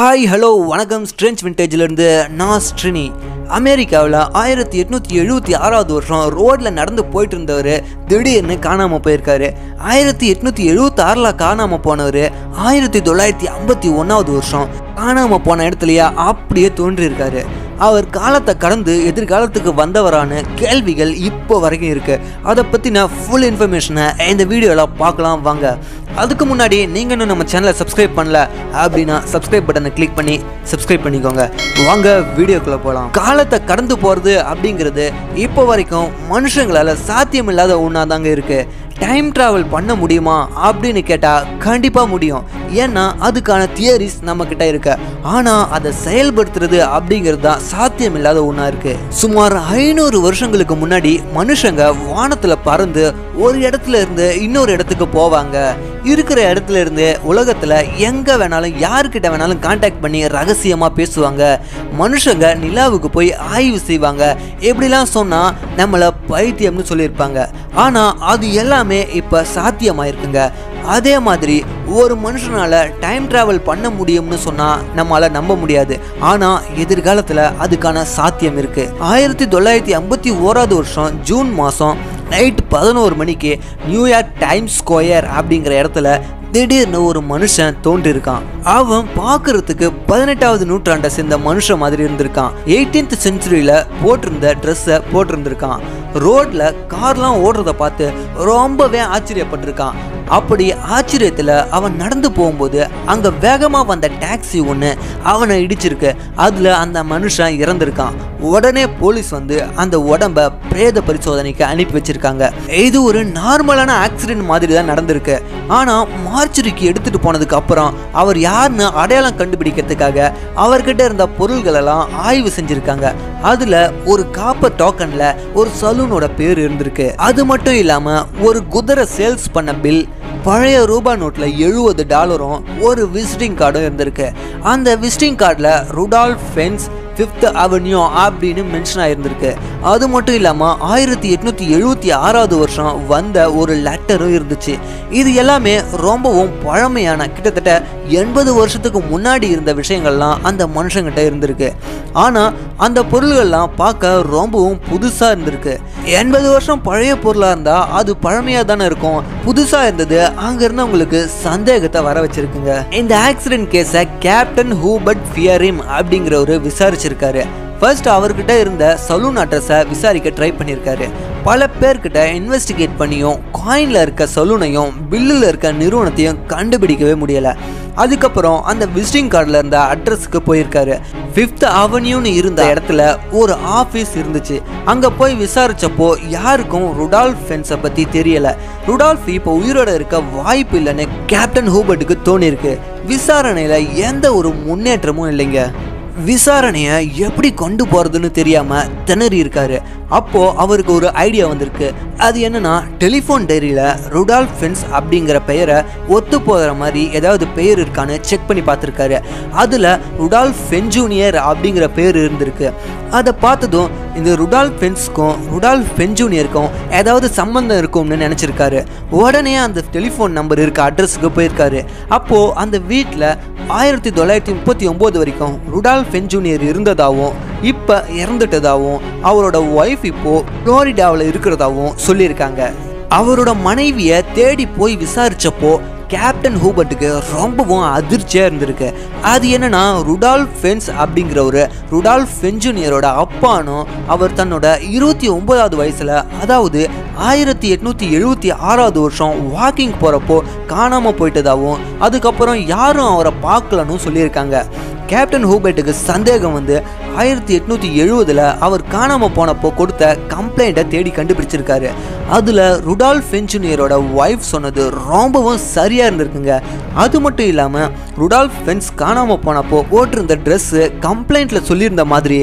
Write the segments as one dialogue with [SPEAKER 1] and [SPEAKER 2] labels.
[SPEAKER 1] hi hello வணக்கம் ஸ்ட்ரென்ச் விண்டேஜ்லேருந்து நான் ஸ்ட்ரினி அமெரிக்காவில் ஆயிரத்தி எட்நூற்றி எழுபத்தி ஆறாவது வருஷம் ரோட்டில் நடந்து போயிட்டு இருந்தவர் திடீர்னு காணாமல் போயிருக்காரு ஆயிரத்தி எட்நூற்றி எழுபத்தி ஆறில் காணாமல் போனவர் ஆயிரத்தி தொள்ளாயிரத்தி ஐம்பத்தி ஒன்றாவது வருஷம் காணாமல் போன இடத்துலையே அப்படியே தோன்றியிருக்காரு அவர் காலத்தை கடந்து எதிர்காலத்துக்கு வந்தவரான கேள்விகள் இப்போ வரைக்கும் இருக்கு அதை பற்றின ஃபுல் இன்ஃபர்மேஷனை இந்த வீடியோவில் பார்க்கலாம் வாங்க அதுக்கு முன்னாடி நீங்கள் இன்னும் நம்ம சேனலை சப்ஸ்கிரைப் பண்ணல அப்படின்னா சப்ஸ்கிரைப் பட்டனை கிளிக் பண்ணி சப்ஸ்கிரைப் பண்ணிக்கோங்க வாங்க வீடியோக்குள்ளே போகலாம் காலத்தை கடந்து போகிறது அப்படிங்கிறது இப்போ வரைக்கும் மனுஷங்களால் சாத்தியமில்லாத ஒன்றா தாங்க இருக்குது டைம் ட்ராவல் பண்ண முடியுமா அப்படின்னு கேட்டால் கண்டிப்பாக முடியும் ஏன்னா அதுக்கான தியரிஸ் நம்மக்கிட்ட இருக்கு ஆனால் அதை செயல்படுத்துறது அப்படிங்கிறது தான் சாத்தியமில்லாத ஒன்றா இருக்கு சுமார் ஐநூறு வருஷங்களுக்கு முன்னாடி மனுஷங்க வானத்தில் பறந்து ஒரு இடத்துல இருந்து இன்னொரு இடத்துக்கு போவாங்க இருக்கிற இடத்துல இருந்து உலகத்தில் எங்கே வேணாலும் யாருக்கிட்ட வேணாலும் காண்டாக்ட் பண்ணி ரகசியமாக பேசுவாங்க மனுஷங்க நிலாவுக்கு போய் ஆய்வு செய்வாங்க எப்படிலாம் சொன்னால் நம்மளை பைத்தியம்னு சொல்லியிருப்பாங்க ஆனால் அது எல்லாமே இப்போ சாத்தியமாயிருக்குங்க அதே மாதிரி ஒரு மனுஷனால டைம் டிராவல் பண்ண முடியும்னு சொன்னா நம்மளால நம்ப முடியாது ஆனா எதிர்காலத்துல அதுக்கான சாத்தியம் இருக்கு ஆயிரத்தி தொள்ளாயிரத்தி ஐம்பத்தி ஓராவது வருஷம் ஜூன் மாசம் நைட் பதினோரு மணிக்கு நியூயார்க் டைம்ஸ் ஸ்கொயர் அப்படிங்கிற இடத்துல திடீர்னு ஒரு மனுஷன் தோன்றிருக்கான் அவன் பார்க்கறதுக்கு பதினெட்டாவது நூற்றாண்டை சேர்ந்த மனுஷன் மாதிரி இருந்திருக்கான் எயிட்டீன்த் செஞ்சுரியில போட்டிருந்த ட்ரெஸ்ஸை போட்டிருந்திருக்கான் ரோட்ல கார்லாம் ஓடுறத பார்த்து ரொம்பவே ஆச்சரியப்பட்டிருக்கான் அப்படி ஆச்சரியத்தில் அவன் நடந்து போகும்போது அங்கே வேகமாக வந்த டாக்ஸி ஒன்று அவனை இடிச்சிருக்கு அதில் அந்த மனுஷன் இறந்திருக்கான் உடனே போலீஸ் வந்து அந்த உடம்ப பிரேத பரிசோதனைக்கு அனுப்பி வச்சிருக்காங்க இது ஒரு நார்மலான ஆக்சிடென்ட் மாதிரி தான் நடந்திருக்கு ஆனால் மார்ச்சரிக்கு எடுத்துட்டு போனதுக்கு அப்புறம் அவர் யாருன்னு அடையாளம் கண்டுபிடிக்கிறதுக்காக அவர்கிட்ட இருந்த பொருள்கள் எல்லாம் ஆய்வு செஞ்சிருக்காங்க அதுல ஒரு காப்பர் டோக்கன்ல ஒரு சலூனோட பேர் இருந்திருக்கு அது மட்டும் இல்லாம ஒரு குதிரை சேல்ஸ் பண்ண பில் பழைய ரூபா நோட்ல எழுபது டாலரும் ஒரு விசிட்டிங் கார்டும் இருந்திருக்கு அந்த விசிட்டிங் கார்டில் ருடால்ஃப் ஃபென்ஸ் ஃபிஃப்த் அவென்யூ அப்படின்னு மென்ஷன் ஆயிருந்திருக்கு அது மட்டும் இல்லாமல் ஆயிரத்தி எட்நூற்றி எழுபத்தி ஆறாவது வருஷம் வந்த ஒரு லெட்டரும் இருந்துச்சு இது எல்லாமே ரொம்பவும் பழமையான கிட்டத்தட்ட எண்பது வருஷத்துக்கு முன்னாடி இருந்த விஷயங்கள்லாம் அந்த மனுஷங்கிட்ட இருந்திருக்கு ஆனால் அந்த பொருள்கள்லாம் பார்க்க ரொம்பவும் புதுசாக இருந்திருக்கு எண்பது வருஷம் பழைய பொருளாக இருந்தால் அது பழமையாக தானே இருக்கும் புதுசாக இருந்தது அங்கே இருந்தவங்களுக்கு சந்தேகத்தை வர வச்சிருக்குங்க இந்த ஆக்சிடென்ட் கேஸை கேப்டன் ஹூபர்ட் ஃபியரிம் அப்படிங்கிறவரு விசாரிச்சிருக்காரு ஃபர்ஸ்ட் அவர்கிட்ட இருந்த சலூன் அட்ரஸை விசாரிக்க ட்ரை பண்ணியிருக்காரு பல பேர்கிட்ட இன்வெஸ்டிகேட் பண்ணியும் காயினில் இருக்க சலூனையும் பில்லில் இருக்க நிறுவனத்தையும் கண்டுபிடிக்கவே முடியலை அதுக்கப்புறம் அந்த விசிட்டிங் கார்டில் இருந்த அட்ரஸுக்கு போயிருக்காரு ஃபிஃப்த் அவென்யூன்னு இருந்த இடத்துல ஒரு ஆஃபீஸ் இருந்துச்சு அங்கே போய் விசாரிச்சப்போ யாருக்கும் ருடால்ஃப் ஃபென்ஸை பற்றி தெரியல ருடால்ஃப் இப்போ உயிரோட இருக்க வாய்ப்பு இல்லைன்னு கேப்டன் ஹூபர்ட்டுக்கு தோணியிருக்கு விசாரணையில் எந்த ஒரு முன்னேற்றமும் இல்லைங்க விசாரணையை எப்படி கொண்டு போகிறதுன்னு தெரியாமல் திணறி இருக்காரு அப்போ அவருக்கு ஒரு ஐடியா வந்திருக்கு அது என்னன்னா டெலிஃபோன் டைரியில் ருடால்ஃப் ஃபென்ஸ் அப்படிங்கிற பெயரை ஒத்து போகிற மாதிரி ஏதாவது பெயர் இருக்கான்னு செக் பண்ணி பார்த்துருக்காரு அதில் ருடால்ஃப் ஃபென்ஜூனியர் அப்படிங்கிற பேர் இருந்திருக்கு அதை பார்த்ததும் இந்த ருடால்ஃப் ஃபென்ஸ்க்கும் ருடால்ஃப் ஃபென்ஜூனியருக்கும் ஏதாவது சம்மந்தம் இருக்கும்னு நினச்சிருக்காரு உடனே அந்த டெலிஃபோன் நம்பர் இருக்க அட்ரஸுக்கு போயிருக்காரு அப்போது அந்த வீட்டில் ஆயிரத்தி தொள்ளாயிரத்தி முப்பத்தி ஒம்பது வரைக்கும் ருடால் ஃபென்ஜூனியர் இருந்ததாகவும் இப்போ இறந்துட்டதாகவும் அவரோட ஒய்ஃப் இப்போ ஃப்ளோரிடாவில் இருக்கிறதாகவும் சொல்லியிருக்காங்க அவரோட மனைவியை தேடி போய் விசாரிச்சப்போ கேப்டன் ஹூபர்ட்டுக்கு ரொம்பவும் அதிர்ச்சியாக இருந்திருக்கு அது என்னன்னா ருடால்ஃப் ஃபென்ஸ் அப்படிங்கிறவர் ருடால்ஃப் ஃபென்ஜூனியரோட அப்பானும் அவர் தன்னோட இருபத்தி ஒன்பதாவது வயசில் அதாவது ஆயிரத்தி எட்நூற்றி எழுபத்தி ஆறாவது வருஷம் வாக்கிங் போகிறப்போ காணாமல் போயிட்டதாகவும் அதுக்கப்புறம் யாரும் அவரை பார்க்கலன்னு சொல்லியிருக்காங்க கேப்டன் ஹூபர்ட்டுக்கு சந்தேகம் வந்து ஆயிரத்தி எட்நூற்றி எழுபதில் அவர் காணாமல் போனப்போ கொடுத்த கம்ப்ளைண்ட்டை தேடி கண்டுபிடிச்சிருக்காரு அதில் ருடால் ஃபென்ஜூனியரோட ஒய்ஃப் சொன்னது ரொம்பவும் சரியாக இருந்திருக்குங்க அது மட்டும் இல்லாமல் ருடால்ஃப் ஃபென்ஸ் காணாமல் போனப்போ போட்டிருந்த ட்ரெஸ்ஸு கம்ப்ளைண்ட்டில் சொல்லியிருந்த மாதிரியே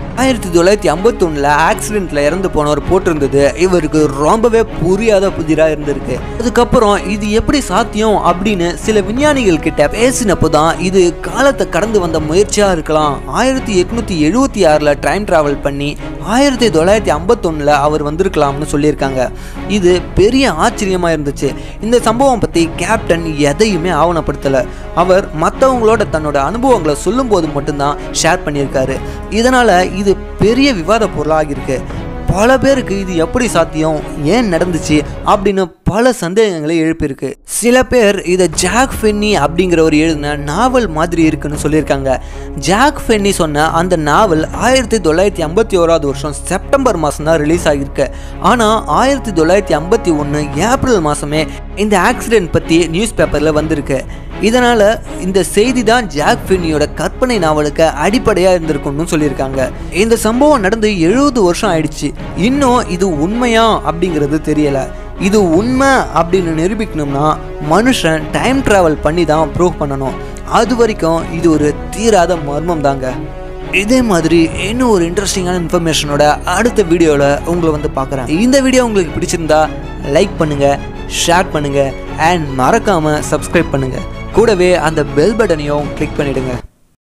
[SPEAKER 1] ஆயிரத்தி தொள்ளாயிரத்தி ஐம்பத்தொன்னில் ஆக்சிடெண்ட்டில் இறந்து போனவர் போட்டிருந்தது இவருக்கு ரொம்பவே புரியாத புதிராக இருந்திருக்கு அதுக்கப்புறம் இது எப்படி சாத்தியம் அப்படின்னு சில விஞ்ஞானிகள் கிட்ட பேசினப்போ தான் இது காலத்தை கடந்து வந்த முயற்சியாக இருக்கலாம் ஆயிரத்தி எட்நூற்றி எழுபத்தி ஆறில் டைம் ட்ராவல் பண்ணி ஆயிரத்தி தொள்ளாயிரத்தி ஐம்பத்தொன்னில் அவர் வந்திருக்கலாம்னு சொல்லியிருக்காங்க இது பெரிய ஆச்சரியமாக இருந்துச்சு இந்த சம்பவம் பற்றி கேப்டன் எதையுமே ஆவணப்படுத்தலை அவர் மற்றவங்களோட தன்னோட அனுபவங்களை சொல்லும்போது மட்டும்தான் ஷேர் பண்ணியிருக்காரு இதனால் இது பெரிய விவாத பொருளாக இருக்கு பல பேருக்கு இது எப்படி சாத்தியம் ஏன் நடந்துச்சு அப்படின்னு பல சந்தேகங்களை எழுப்பியிருக்கு சில பேர் இதை ஜாக் ஃபென்னி அப்படிங்கிறவர் எழுதின நாவல் மாதிரி இருக்குன்னு சொல்லியிருக்காங்க ஜாக் ஃபென்னி சொன்ன அந்த நாவல் ஆயிரத்தி தொள்ளாயிரத்தி ஐம்பத்தி ஓராவது வருஷம் செப்டம்பர் மாதம் தான் ரிலீஸ் ஆகியிருக்கு ஆனால் ஆயிரத்தி தொள்ளாயிரத்தி ஐம்பத்தி ஒன்று ஏப்ரல் மாதமே இந்த ஆக்சிடென்ட் பற்றி நியூஸ் பேப்பரில் வந்திருக்கு இதனால் இந்த செய்தி தான் ஜாக் ஃபென்னியோட கற்பனை நாவலுக்கு அடிப்படையாக இருந்திருக்கும்னு சொல்லியிருக்காங்க இந்த சம்பவம் நடந்து எழுபது வருஷம் ஆயிடுச்சு இன்னும் இது உண்மையா அப்படிங்கிறது தெரியல இது உண்மை அப்படின்னு நிரூபிக்கணும்னா மனுஷன் டைம் ட்ராவல் பண்ணி தான் ப்ரூவ் பண்ணணும் அது வரைக்கும் இது ஒரு தீராத மர்மம் தாங்க இதே மாதிரி இன்னும் ஒரு இன்ட்ரெஸ்டிங்கான இன்ஃபர்மேஷனோட அடுத்த வீடியோவில் உங்களை வந்து பார்க்குறேன் இந்த வீடியோ உங்களுக்கு பிடிச்சிருந்தா லைக் பண்ணுங்கள் ஷேர் பண்ணுங்கள் அண்ட் மறக்காமல் சப்ஸ்கிரைப் பண்ணுங்கள் கூடவே அந்த பெல் பட்டனையும் கிளிக் பண்ணிவிடுங்க